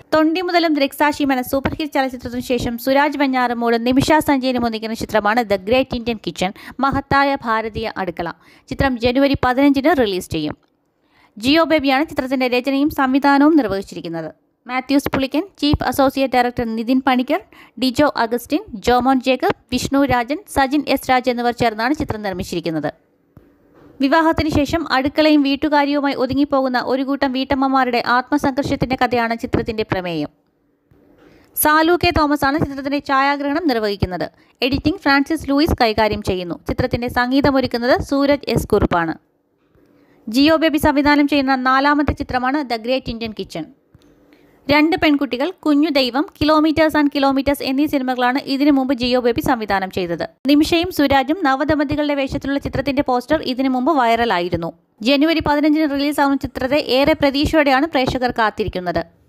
തൊണ്ടി മുതലും ദൃക്സാക്ഷിയും എന്ന സൂപ്പർ ഹിറ്റ് ചലച്ചിത്രത്തിനു ശേഷം സുരാജ് വെഞ്ഞാറമൂടും നിമിഷ സഞ്ജയനും ഒന്നിക്കുന്ന ചിത്രമാണ് ദ ഗ്രേറ്റ് ഇന്ത്യൻ കിച്ചൺ മഹത്തായ ഭാരതീയ അടുക്കള ചിത്രം ജനുവരി പതിനഞ്ചിന് റിലീസ് ചെയ്യും ജിയോ ബേബിയാണ് ചിത്രത്തിന്റെ രചനയും സംവിധാനവും നിർവഹിച്ചിരിക്കുന്നത് Mathews Pulikkan chief associate director Nithin Panicker Dijo Augustine Jomon Jacob Vishnu Rajan Sajin S Raj എന്നിവർ ചേർന്നാണ് ചിത്രം നിർമ്മിച്ചിരിക്കുന്നത് വിവാഹത്തിന് ശേഷം അടുക്കളയും വീട്ടുകാര്യവുമായി ഒതുങ്ങിപ്പോകുന്ന ഒരു കൂട്ടം വീട്ടമ്മമാരുടെ ആത്മസംഘർഷത്തിന്റെ കഥയാണ് ചിത്രത്തിന്റെ പ്രമേയം സാലു കെ തോമസ് ആണ് ചിത്രത്തിന്റെ ഛായാഗ്രഹണം നിർവഹിക്കുന്നത് എഡിറ്റിംഗ് ഫ്രാൻസിസ് ലൂയിസ് കൈകാര്യം ചെയ്യുന്നു ചിത്രത്തിന്റെ സംഗീതമൊരുക്കുന്നത് സൂരജ് എസ് കുറുപ്പാണ് ജിയോ ബേബി സംവിധാനം ചെയ്യുന്ന നാലാമത്തെ ചിത്രമാണ് ദ ഗ്രേറ്റ് ഇന്ത്യൻ കിച്ചൺ രണ്ട് പെൺകുട്ടികൾ കുഞ്ഞു ദൈവം കിലോമീറ്റേഴ്സ് ആൻഡ് കിലോമീറ്റേഴ്സ് എന്നീ സിനിമകളാണ് ഇതിനു മുമ്പ് ജിയോ ബേബി സംവിധാനം ചെയ്തത് നിമിഷയും സുരാജും നവദമ്പതികളുടെ വേഷത്തിലുള്ള ചിത്രത്തിന്റെ പോസ്റ്റർ ഇതിനു മുമ്പ് വൈറലായിരുന്നു ജനുവരി പതിനഞ്ചിന് റിലീസാവുന്ന ചിത്രത്തെ ഏറെ പ്രതീക്ഷയോടെയാണ് പ്രേക്ഷകർ കാത്തിരിക്കുന്നത്